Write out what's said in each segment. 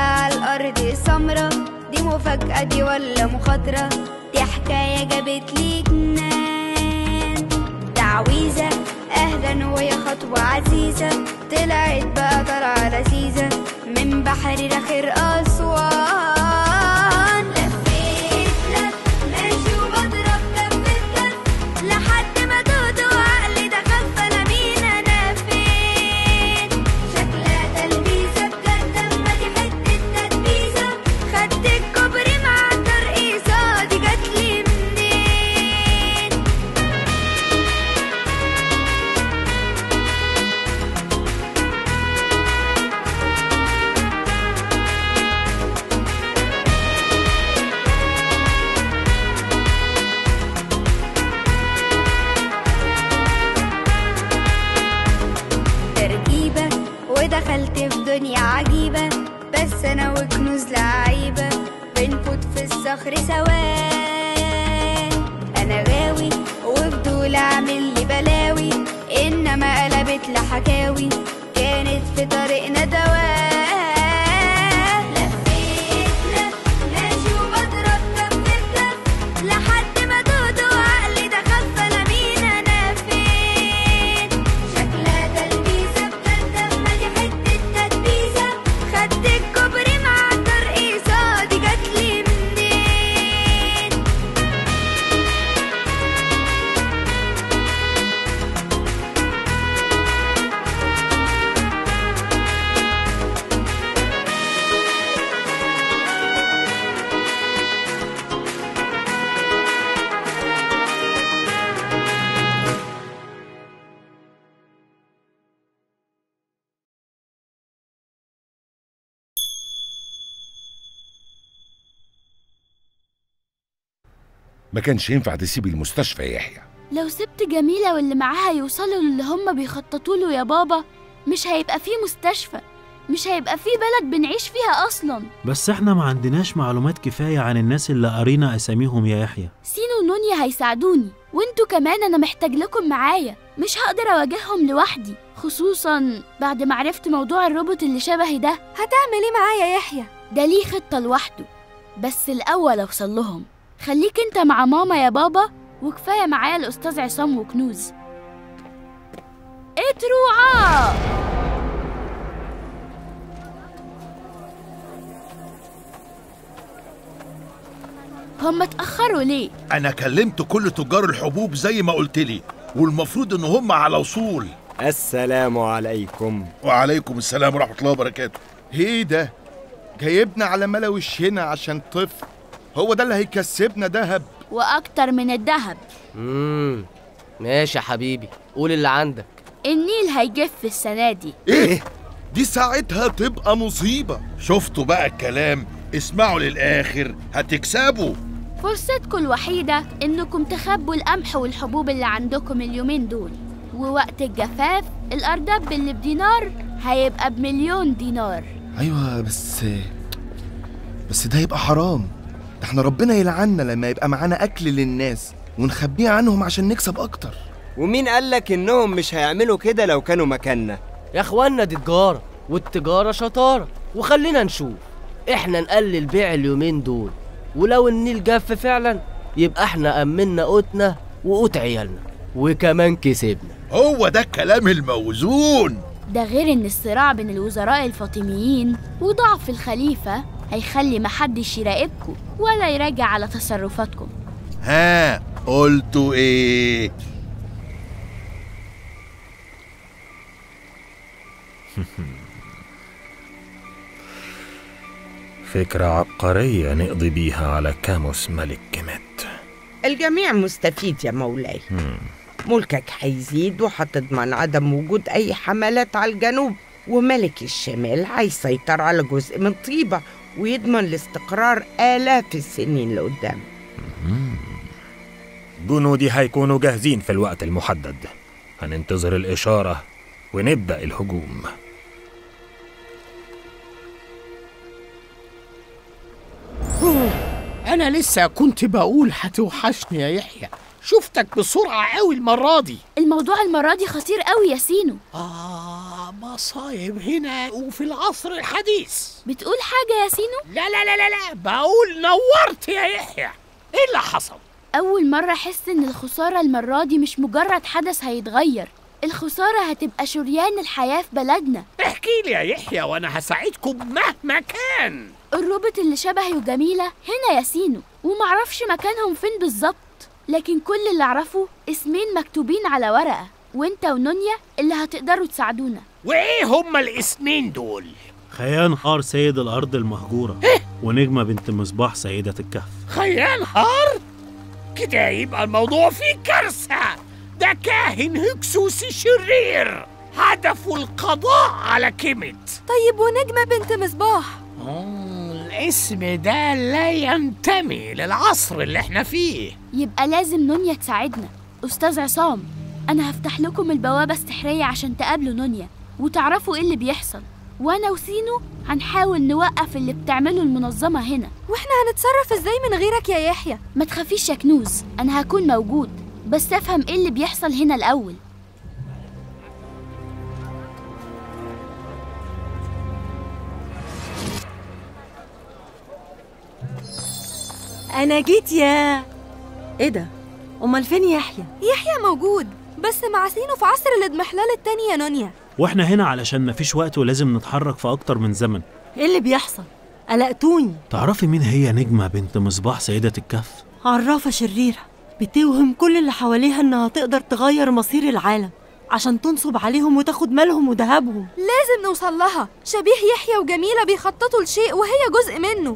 على الأرض السمرة دي مفاجأة دي ولا مخاطرة دي حكاية جابت لي جنان تعويذة أهلا ويا خطوة عزيزة طلعت بقى طالعة لذيذة من بحر رخير أسوان لفيت لف ماشي وبضرب كف كف لحد ما تهت وعقلي ده خف أنا مين أنا فين شكلها تلبيسة بجد أما دي حتة تدبيسة خدت الكوبري مع الترقيصة دي جاتلي منين تركيبة ودخلت في دنيا عجيبة بس أنا وكنوز لعيبة بنفوت في الصخر سوا أنا غاوي وفضول أعمل لي بلاوي إنما قلبت لحكاوي كانت في طريقنا دواء لفيت لف ماشي وبضرب كف كف لحد ما تهت وعقلي ده خف أنا مين أنا فين شكلها تلبيسة بجد أما دي حتة تدبيسة خدت الكوبري مع الترقيصة دي جاتلي منين ما كانش ينفع تسيب المستشفى يا يحيى لو سبت جميلة واللي معاها يوصلوا للي هم بيخططوا له يا بابا مش هيبقى فيه مستشفى مش هيبقى فيه بلد بنعيش فيها أصلا بس احنا ما عندناش معلومات كفاية عن الناس اللي قرينا أساميهم يا يحيى سينو ونونيا هيساعدوني وانتوا كمان أنا محتاج لكم معايا مش هقدر أواجههم لوحدي خصوصا بعد ما عرفت موضوع الروبوت اللي شبهي ده هتعمل ايه معايا يا يحيى ده ليه خطة لوحده بس الأول أوصل لهم خليك انت مع ماما يا بابا وكفاية معايا الأستاذ عصام وكنوز اتروعا هم اتأخروا ليه؟ انا كلمت كل تجار الحبوب زي ما قلت لي والمفروض ان هم على وصول السلام عليكم وعليكم السلام ورحمه الله وبركاته ايه ده جايبنا على ملا وشنا عشان طفل هو ده اللي هيكسبنا دهب وأكتر من الذهب امم ماشي يا حبيبي قول اللي عندك النيل هيجف السنة دي ايه دي ساعتها تبقى مصيبة شفتوا بقى الكلام اسمعوا للاخر هتكسبوا فرصتكم الوحيدة إنكم تخبوا القمح والحبوب اللي عندكم اليومين دول ووقت الجفاف الأردب اللي بدينار هيبقى بمليون دينار ايوه بس بس ده يبقى حرام ده احنا ربنا يلعنا لما يبقى معانا اكل للناس ونخبيه عنهم عشان نكسب اكتر ومين قالك انهم مش هيعملوا كده لو كانوا مكاننا يا اخوانا دي تجارة والتجارة شطارة وخلينا نشوف احنا نقلل بيع اليومين دول ولو النيل جف فعلا يبقى احنا أمنا قوتنا وقوت عيالنا وكمان كسبنا هو ده الكلام الموزون ده غير إن الصراع بين الوزراء الفاطميين وضعف الخليفة هيخلي محدش يراقبكم ولا يراجع على تصرفاتكم ها قلتوا ايه فكرة عبقرية نقضي بيها على كاموس ملك كيميت الجميع مستفيد يا مولاي ملكك هيزيد وهتضمن عدم وجود أي حملات على الجنوب وملك الشمال هيسيطر على جزء من طيبة ويضمن الاستقرار آلاف السنين لقدام جنودي هيكونوا جاهزين في الوقت المحدد هننتظر الإشارة ونبدأ الهجوم أنا لسه كنت بقول هتوحشني يا يحيى شفتك بسرعة أوي المرة دي الموضوع المرة دي خطير قوي يا سينو آه مصايب هنا وفي العصر الحديث بتقول حاجة يا سينو؟ لا لا لا لا لا بقول نورت يا يحيى ايه اللي حصل أول مرة أحس إن الخسارة المرة دي مش مجرد حدث هيتغير الخسارة هتبقى شريان الحياة في بلدنا احكي لي يا يحيى وانا هساعدكم مهما كان الروبوت اللي شبهي وجميلة هنا يا سينو ومعرفش مكانهم فين بالظبط لكن كل اللي أعرفه اسمين مكتوبين على ورقة وانت ونونيا اللي هتقدروا تساعدونا وايه هما الاسمين دول خيان هار سيد الأرض المهجورة ونجمة بنت مصباح سيدة الكهف خيال هار كده يبقى الموضوع فيه كارثة ده كاهن هكسوسي شرير هدفه القضاء على كيمت طيب ونجمة بنت مصباح الاسم ده لا ينتمي للعصر اللي احنا فيه يبقى لازم نونيا تساعدنا أستاذ عصام أنا هفتح لكم البوابة السحرية عشان تقابلوا نونيا وتعرفوا إيه اللي بيحصل وأنا وسينو هنحاول نوقف اللي بتعمله المنظمة هنا واحنا هنتصرف ازاي من غيرك يا يحيى ما تخافيش يا كنوز أنا هكون موجود بس أفهم إيه اللي بيحصل هنا الأول أنا جيت يا إيه ده؟ أمال فين يحيى؟ يحيى موجود بس مع سينو في عصر الاضمحلال التاني يا نونيا واحنا هنا علشان مفيش وقت ولازم نتحرك في أكتر من زمن إيه اللي بيحصل؟ قلقتوني تعرفي مين هي نجمة بنت مصباح سيدة الكهف؟ عرافة شريرة بتوهم كل اللي حواليها إنها تقدر تغير مصير العالم عشان تنصب عليهم وتاخد مالهم وذهبهم لازم نوصل لها شبيه يحيى وجميلة بيخططوا لشيء وهي جزء منه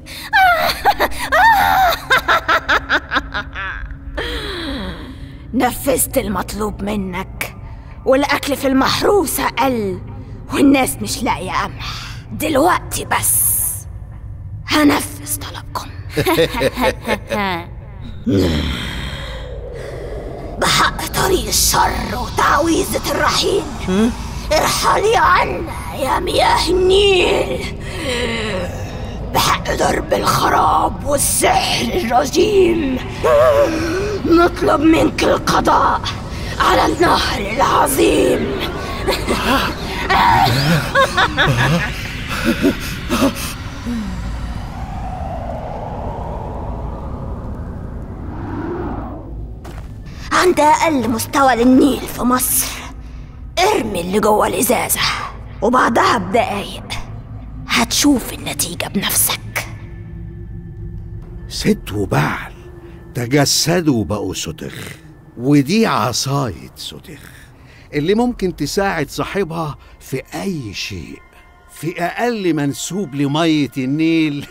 نفذت المطلوب منك والأكل في المحروسة قل والناس مش لاقية قمح دلوقتي بس هنفذ طلبكم بحق طريق الشر وتعويذة الرحيم ارحلي عنا يا مياه النيل بحق ضرب الخراب والسحر الرجيم نطلب منك القضاء على النهر العظيم عند أقل مستوى للنيل في مصر ارمي اللي جوه الإزازة وبعدها بدقايق هتشوف النتيجة بنفسك ست وبعل تجسدوا وبقوا سدخ ودي عصاية سدخ اللي ممكن تساعد صاحبها في أي شيء في أقل منسوب لمية النيل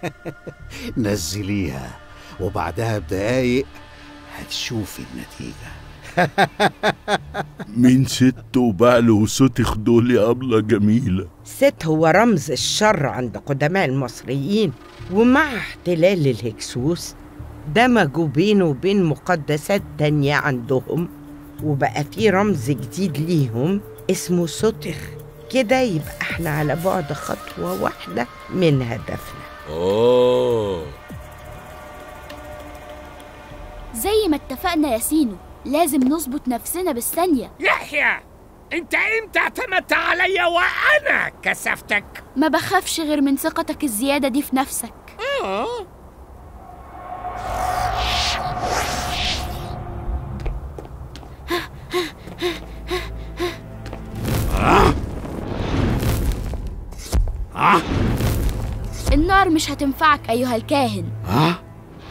نزليها وبعدها بدقايق هتشوفي النتيجة مين ست وبعل وسطخ دول يا أبلة جميلة ست هو رمز الشر عند قدماء المصريين ومع احتلال الهكسوس دمجوا بينه وبين مقدسات تانية عندهم وبقى في رمز جديد ليهم اسمه سطخ كده يبقى احنا على بعد خطوة واحدة من هدفنا أوه زي ما اتفقنا يا سينو لازم نظبط نفسنا بالثانية يحيى انت امتى اعتمدت عليا وانا كسفتك ما بخافش غير من ثقتك الزيادة دي في نفسك اه آه النار مش هتنفعك أيها الكاهن آه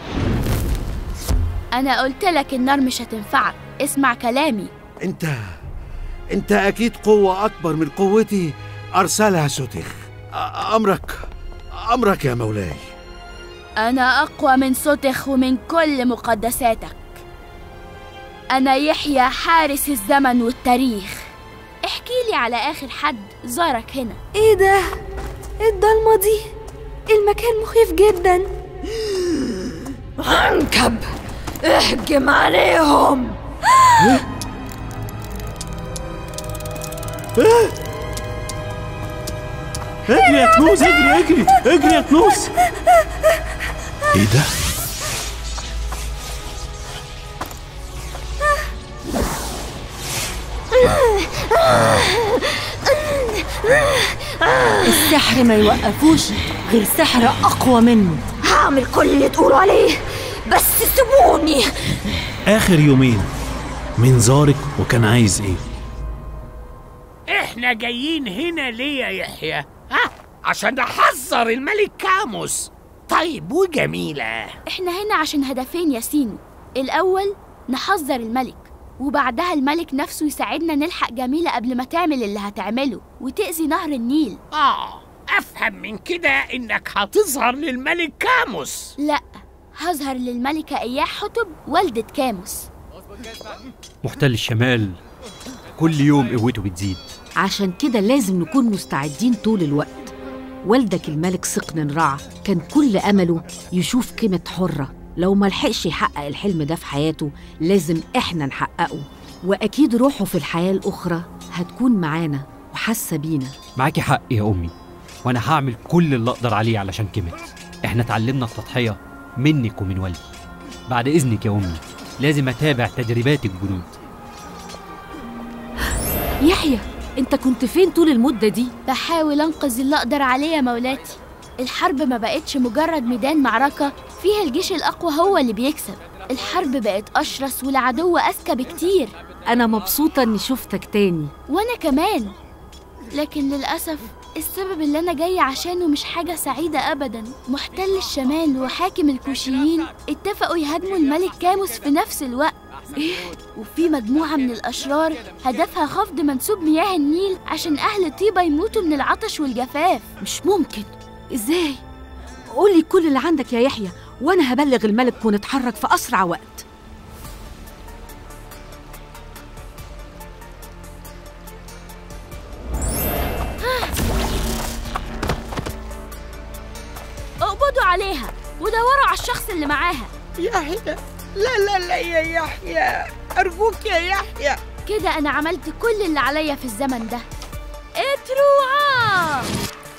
أنا قلت لك النار مش هتنفعك اسمع كلامي أنت أنت أكيد قوة أكبر من قوتي أرسلها سوتخ أ- أمرك أمرك يا مولاي أنا أقوى من صوتك ومن كل مقدساتك أنا يحيى حارس الزمن والتاريخ احكي لي على آخر حد زارك هنا ايه ده إيه الضلمة دي المكان مخيف جدا عنكب اهجم عليهم اجري يا كنوز اجري اجري اجري يا كنوز ايه ده؟ السحر ما يوقفوش غير سحر أقوى منه هعمل كل اللي تقولوا عليه بس سيبوني آخر يومين مين زارك وكان عايز إيه؟ احنا جايين هنا ليه يا يحيى ها عشان نحذر الملك كاموس طيب وجميلة احنا هنا عشان هدفين يا سينو الأول نحذر الملك وبعدها الملك نفسه يساعدنا نلحق جميلة قبل ما تعمل اللي هتعمله وتأذي نهر النيل اه افهم من كده انك هتظهر للملك كاموس لا هظهر للملكة إياح حتب والدة كاموس محتل الشمال كل يوم قوته بتزيد عشان كده لازم نكون مستعدين طول الوقت والدك الملك سقن رع كان كل أمله يشوف قيمة حرة لو ملحقش يحقق الحلم ده في حياته لازم إحنا نحققه وأكيد روحه في الحياة الأخرى هتكون معانا وحاسة بينا معاكي حق يا أمي وأنا هعمل كل اللي أقدر عليه علشان كيميت إحنا اتعلمنا التضحية منك ومن والدي بعد إذنك يا أمي لازم أتابع تدريبات الجنود يحيى أنت كنت فين طول المدة دي؟ بحاول أنقذ اللي أقدر عليه يا مولاتي الحرب ما بقتش مجرد ميدان معركة فيها الجيش الأقوى هو اللي بيكسب الحرب بقت أشرس والعدو أذكى بكتير أنا مبسوطة إني شفتك تاني وأنا كمان لكن للأسف السبب اللي أنا جاية عشانه مش حاجة سعيدة أبدا محتل الشمال وحاكم الكوشيين اتفقوا يهاجموا الملك كاموس في نفس الوقت وفي مجموعة من الأشرار هدفها خفض منسوب مياه النيل عشان أهل طيبة يموتوا من العطش والجفاف مش ممكن إزاي؟ قولي كل اللي عندك يا يحيى وأنا هبلغ الملك ونتحرك في أسرع وقت اقبضوا عليها ودوروا على الشخص اللي معاها يحيى لا لا لا يا يحيى أرجوك يا يحيى كده أنا عملت كل اللي عليا في الزمن ده اتروعا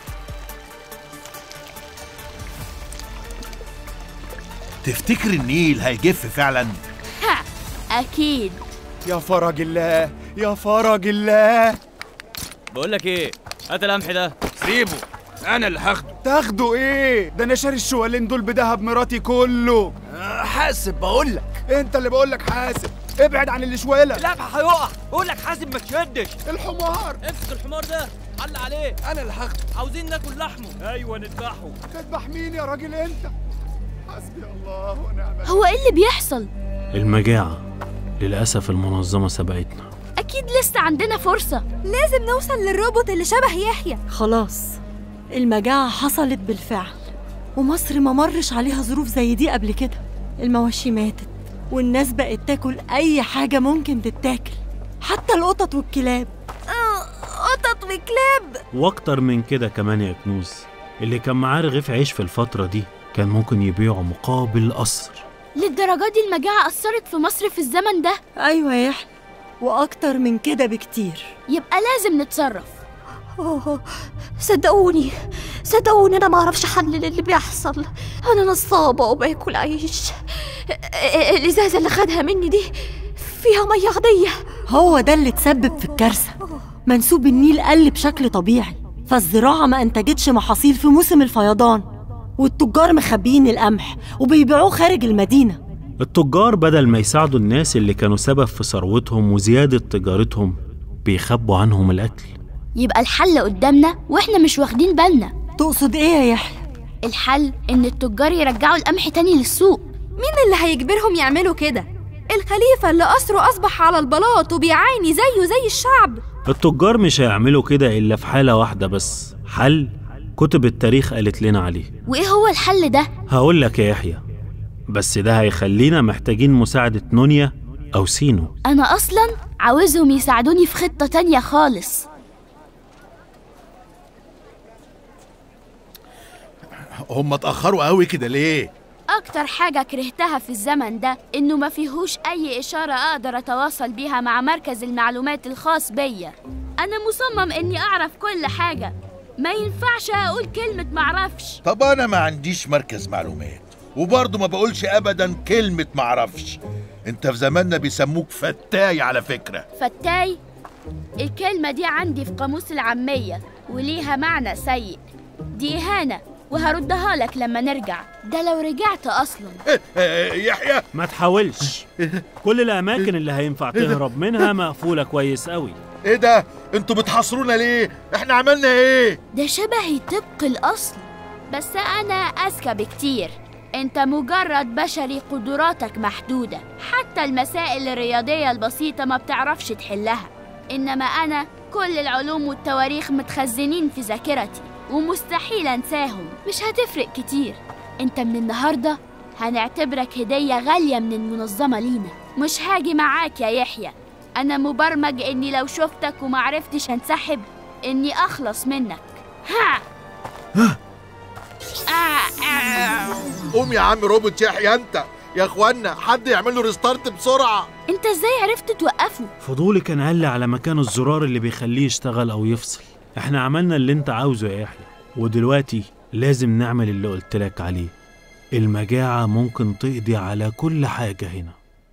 تفتكر النيل هيجف فعلا ها أكيد يا فرج الله يا فرج الله بقول لك ايه هات القمح ده سيبه انا اللي هاخده تاخده ايه ده انا شاري الشوالين دول بدهب مراتي كله حاسب بقول لك انت اللي بقول لك حاسب ابعد عن الشواله القمح هيقع بقول لك حازم ما تشدش الحمار امسك الحمار ده حل عليه انا اللي هاخده عاوزين ناكل لحمه ايوه نذبحه تذبح مين يا راجل انت حسبي الله ونعم هو ايه اللي بيحصل المجاعة للأسف المنظمة سبقتنا أكيد لسه عندنا فرصة لازم نوصل للروبوت اللي شبه يحيى خلاص المجاعة حصلت بالفعل ومصر ما مرش عليها ظروف زي دي قبل كده المواشي ماتت والناس بقت تاكل أي حاجة ممكن تتاكل حتى القطط والكلاب قطط وكلاب وأكتر من كده كمان يا كنوز اللي كان معاه رغيف عيش في الفترة دي كان ممكن يبيعه مقابل قصر للدرجة دي المجاعة أثرت في مصر في الزمن ده أيوة يا يحيى وأكتر من كده بكتير يبقى لازم نتصرف أوه صدقوني صدقوني أنا ما أعرفش حل للي بيحصل أنا نصابة وباكل عيش الإزازة اللي خدها مني دي فيها مية غدية هو ده اللي تسبب في الكارثة منسوب النيل قل بشكل طبيعي فالزراعة ما أنتجتش محاصيل في موسم الفيضان والتجار مخبيين القمح وبيبيعوه خارج المدينة التجار بدل ما يساعدوا الناس اللي كانوا سبب في ثروتهم وزيادة تجارتهم بيخبوا عنهم الأكل يبقى الحل قدامنا واحنا مش واخدين بالنا تقصد ايه يا يحيى الحل ان التجار يرجعوا القمح تاني للسوق مين اللي هيجبرهم يعملوا كده الخليفة اللي قصره أصبح على البلاط وبيعاني زيه زي الشعب التجار مش هيعملوا كده إلا في حالة واحدة بس حل كتب التاريخ قالت لنا عليه وايه هو الحل ده هقول لك يا يحيى بس ده هيخلينا محتاجين مساعدة نونيا أو سينو انا اصلا عاوزهم يساعدوني في خطة تانية خالص هم اتأخروا قوي كده ليه؟ اكتر حاجة كرهتها في الزمن ده انه ما فيهوش اي اشارة اقدر اتواصل بيها مع مركز المعلومات الخاص بيا انا مصمم اني اعرف كل حاجة ما ينفعش اقول كلمة معرفش طب أنا ما عنديش مركز معلومات وبرضه ما بقولش أبدا كلمة معرفش أنت في زماننا بيسموك فتاي على فكرة فتاي الكلمة دي عندي في قاموس العامية وليها معنى سيء دي إهانة وهردها لك لما نرجع ده لو رجعت أصلا يحيى ما تحاولش كل الأماكن اللي هينفع تهرب منها مقفولة كويس قوي ايه ده انتوا بتحاصرونا ليه احنا عملنا ايه ده شبهي طبق الأصل بس أنا أذكى بكتير أنت مجرد بشري قدراتك محدودة حتى المسائل الرياضية البسيطة ما بتعرفش تحلها إنما أنا كل العلوم والتواريخ متخزنين في ذاكرتي ومستحيل أنساهم مش هتفرق كتير أنت من النهاردة هنعتبرك هدية غالية من المنظمة لينا مش هاجي معاك يا يحيى أنا مبرمج إني لو شفتك ومعرفتش هنسحب إني أخلص منك ها آه آه. قوم يا عم روبوت يحيى انت يا اخوانا حد يعمل له ريستارت بسرعه انت ازاي عرفت توقفه فضولي كان قال لي على مكان الزرار اللي بيخليه يشتغل أو يفصل احنا عملنا اللي انت عاوزه يا يحيى ودلوقتي لازم نعمل اللي قلت لك عليه المجاعة ممكن تقضي على كل حاجة هنا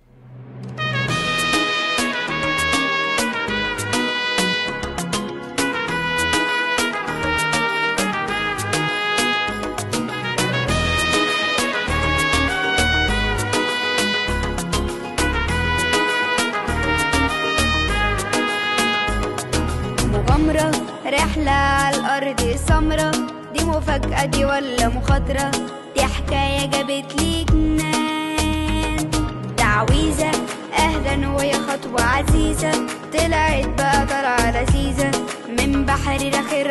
مغامرة رحلة على الأرض سمرة دي مفاجأة دي ولا مخاطرة دي حكاية جابت لي جنان تعويذة أهلا وهي خطوة عزيزة طلعت بقى طالعة لذيذة من بحر رخير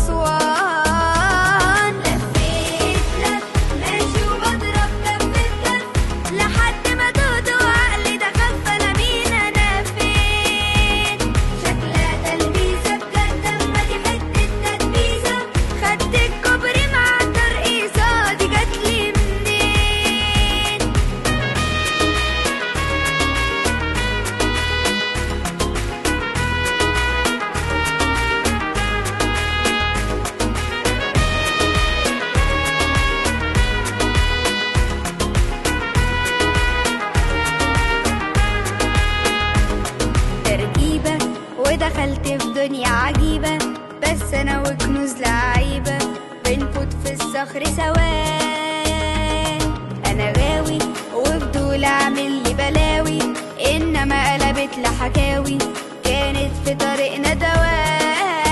أسوان لفيت لف ماشي وبضرب كف كف لحد ما توت وعقلي دخل فأنا مين أنا فين شكلها تلبيسة بجد أما دي حتة تدبيسة خدت الكوبري مع الترقيصة دي جاتلي منين تركيبة ودخلت في دنيا عجيبة بس أنا وكنوز لعيبة بنفوت في الصخر سوا أنا غاوي وفضول أعمل لي بلاوي إنما قلبت لحكاوي كانت في طريقنا دواء